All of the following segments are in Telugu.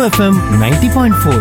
FM ninety point four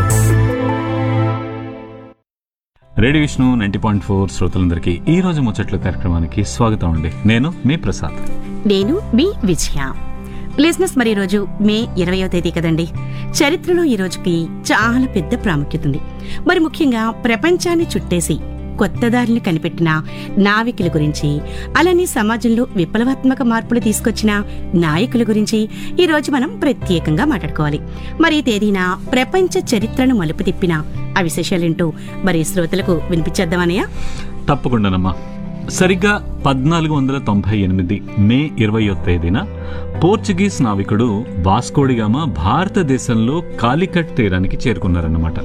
radio Vishnu ninety point four శ్రోతలందరికీ ఈ రోజు ముచ్చట్ల కార్యక్రమానికి స్వాగతం అండి నేను మీ ప్రసాద్ నేను మీ విజయ లిజినెస్ మరి రోజు మే ఇరవయో తేదీ కదండి చరిత్రలో ఈ రోజుకి చాలా పెద్ద ప్రాముఖ్యత ఉంది మరి ముఖ్యంగా ప్రపంచాన్ని చుట్టేసి కొత్త దారిని కనిపెట్టిన నావికుల గురించి అలానే సమాజంలో విప్లవాత్మక మార్పులు తీసుకొచ్చిన నాయకుల గురించి ఈ రోజు మనం ప్రత్యేకంగా మాట్లాడుకోవాలి మరి ఈ తేదీన ప్రపంచ చరిత్రను మలుపు తిప్పిన ఆ విశేషాలేంటో మరి శ్రోతలకు వినిపించేద్దామనయ్యా తప్పకుండానమ్మా సరిగ్గా పద్నాలుగు వందల తొంభై ఎనిమిది మే ఇరవయో తేదీన పోర్చుగీస్ నావికుడు వాస్కోడిగామా భారతదేశంలో కాలికట్ తీరానికి చేరుకున్నారన్నమాట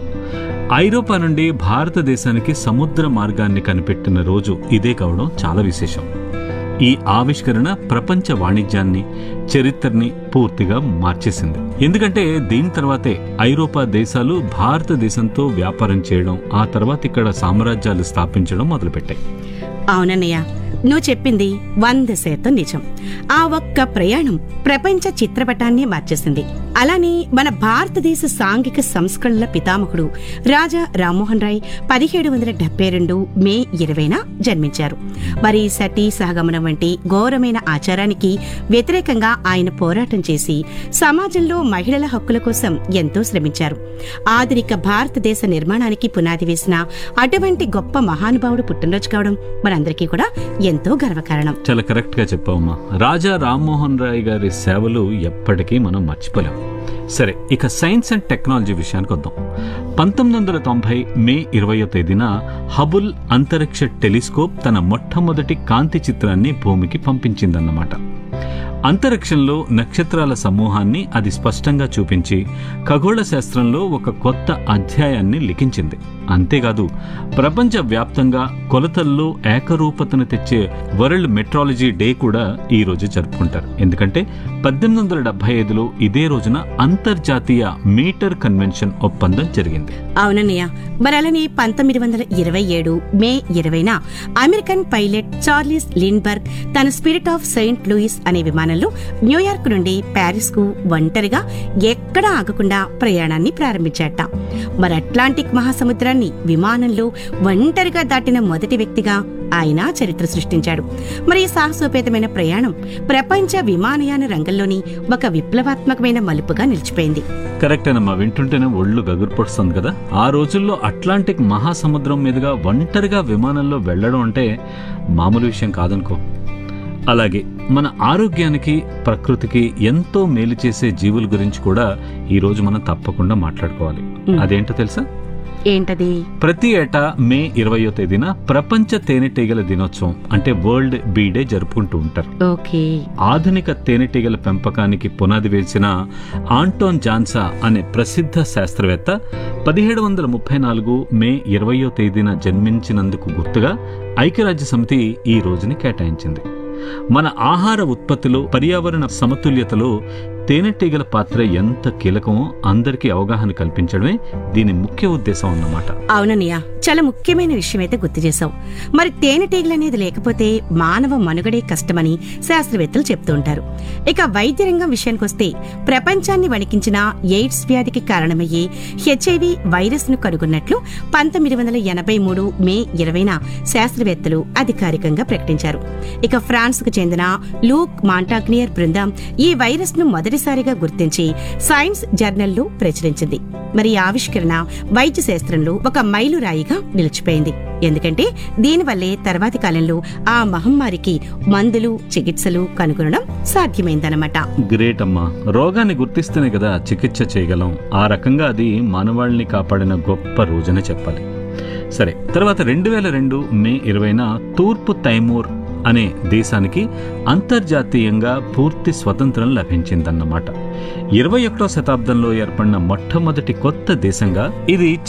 ఐరోపా నుండి భారతదేశానికి సముద్ర మార్గాన్ని కనిపెట్టిన రోజు ఇదే కావడం చాలా విశేషం ఈ ఆవిష్కరణ ప్రపంచ వాణిజ్యాన్ని చరిత్రని పూర్తిగా మార్చేసింది ఎందుకంటే దీని తర్వాతే ఐరోపా దేశాలు భారతదేశంతో వ్యాపారం చేయడం ఆ తర్వాత ఇక్కడ సామ్రాజ్యాలు స్థాపించడం మొదలుపెట్టాయి అవునన్నయ్య నువ్వు చెప్పింది వంద శాతం నిజం ఆ ఒక్క ప్రయాణం ప్రపంచ చిత్రపటాన్ని మార్చేసింది అలానే మన భారతదేశ సాంఘిక సంస్కరణల పితామహుడు రాజా రామ్మోహన్ రాయ్ పదిహేడు వందల డెబ్బై రెండు మే ఇరవైన జన్మించారు మరి సతీ సహగమనం వంటి ఘోరమైన ఆచారానికి వ్యతిరేకంగా ఆయన పోరాటం చేసి సమాజంలో మహిళల హక్కుల కోసం ఎంతో శ్రమించారు ఆధునిక భారతదేశ నిర్మాణానికి పునాది వేసిన అటువంటి గొప్ప మహానుభావుడు పుట్టినరోజు కావడం మనందరికీ కూడా ఎంతో గర్వకారణం చాలా కరెక్ట్ గా చెప్పావమ్మా రాజా రామ్మోహన్ రాయ్ గారి సేవలు ఎప్పటికీ మనం మర్చిపోలేం సరే ఇక సైన్స్ అండ్ టెక్నాలజీ విషయానికి వద్దాం పంతొమ్మిది వందల తొంభై మే ఇరవయో తేదీన హబుల్ అంతరిక్ష టెలిస్కోప్ తన మొట్టమొదటి కాంతి చిత్రాన్ని భూమికి పంపించిందన్నమాట అంతరిక్షంలో నక్షత్రాల సమూహాన్ని అది స్పష్టంగా చూపించి ఖగోళ శాస్త్రంలో ఒక కొత్త అధ్యాయాన్ని లిఖించింది అంతేకాదు ప్రపంచ వ్యాప్తంగా కొలతల్లో ఏకరూపతను తెచ్చే వరల్డ్ మెట్రాలజీ డే కూడా ఈ రోజు జరుపుకుంటారు ఎందుకంటే పద్దెనిమిది వందల డెబ్బై ఐదులో ఇదే రోజున అంతర్జాతీయ మీటర్ కన్వెన్షన్ ఒప్పందం జరిగింది అవునన్నయ్య మరి అలానే పంతొమ్మిది వందల ఇరవై ఏడు మే ఇరవైన అమెరికన్ పైలట్ చార్లీస్ లిండ్బర్గ్ తన స్పిరిట్ ఆఫ్ సెయింట్ లూయిస్ అనే విమానంలో న్యూయార్క్ నుండి ప్యారిస్ కు ఒంటరిగా ఎక్కడా ఆగకుండా ప్రయాణాన్ని ప్రారంభించాట మరి అట్లాంటిక్ మహాసముద్రాన్ని విమానంలో ఒంటరిగా దాటిన మొదటి వ్యక్తిగా ఆయన చరిత్ర సృష్టించాడు మరి ఈ సాహసోపేతమైన ప్రయాణం ప్రపంచ విమానయాన రంగంలోని ఒక విప్లవాత్మకమైన మలుపుగా నిలిచిపోయింది కరెక్టేనమ్మా వింటుంటేనే ఒళ్ళు గగుర్పొడుస్తుంది కదా ఆ రోజుల్లో అట్లాంటిక్ మహాసముద్రం మీదుగా ఒంటరిగా విమానంలో వెళ్ళడం అంటే మామూలు విషయం కాదనుకో అలాగే మన ఆరోగ్యానికి ప్రకృతికి ఎంతో మేలు చేసే జీవుల గురించి కూడా ఈ రోజు మనం తప్పకుండా మాట్లాడుకోవాలి అదేంటో తెలుసా ఏంటది ప్రతి ఏటా మే ఇరవయో తేదీన ప్రపంచ తేనెటీగల దినోత్సవం అంటే వరల్డ్ బీ డే జరుపుకుంటూ ఉంటారు ఓకే ఆధునిక తేనెటీగల పెంపకానికి పునాది వేసిన ఆంటోన్ జాన్సా అనే ప్రసిద్ధ శాస్త్రవేత్త పదిహేడు వందల ముప్పై నాలుగు మే ఇరవయో తేదీన జన్మించినందుకు గుర్తుగా ఐక్యరాజ్య సమితి ఈ రోజుని కేటాయించింది మన ఆహార ఉత్పత్తిలో పర్యావరణ సమతుల్యతలో తేనెటీగల పాత్ర ఎంత కీలకమో అందరికీ అవగాహన కల్పించడమే దీని ముఖ్య ఉద్దేశం అన్నమాట అవునన్నయ్య చాలా ముఖ్యమైన విషయం అయితే గుర్తు చేశావు మరి తేనెటీగలు అనేది లేకపోతే మానవ మనుగడే కష్టమని శాస్త్రవేత్తలు చెప్తూ ఉంటారు ఇక వైద్య రంగం విషయానికి వస్తే ప్రపంచాన్ని వణికించిన ఎయిడ్స్ వ్యాధికి కారణమయ్యే హెచ్ఐవి వైరస్ ను కనుగొన్నట్లు పంతొమ్మిది వందల ఎనభై మూడు మే ఇరవైన శాస్త్రవేత్తలు అధికారికంగా ప్రకటించారు ఇక ఫ్రాన్స్ కు చెందిన లూక్ మాంటాగ్నియర్ బృందం ఈ వైరస్ ను మొదటిసారిగా గుర్తించి సైన్స్ జర్నల్లో ప్రచురించింది మరి ఈ ఆవిష్కరణ వైద్య శాస్త్రంలో ఒక మైలురాయిగా నిలిచిపోయింది ఎందుకంటే దీనివల్లే తర్వాతి కాలంలో ఆ మహమ్మారికి మందులు చికిత్సలు కనుగొనడం సాధ్యమైందన్నమాట గ్రేట్ అమ్మా రోగాన్ని గుర్తిస్తేనే కదా చికిత్స చేయగలం ఆ రకంగా అది మానవాళిని కాపాడిన గొప్ప రోజునే చెప్పాలి సరే తర్వాత రెండు వేల రెండు మే ఇరవైన తూర్పు తైమూర్ అనే దేశానికి అంతర్జాతీయంగా పూర్తి స్వతంత్రం లభించిందన్నమాట ఇరవై ఒకటో శతాబ్దంలో ఏర్పడిన మొట్టమొదటి కొత్త దేశంగా ఇది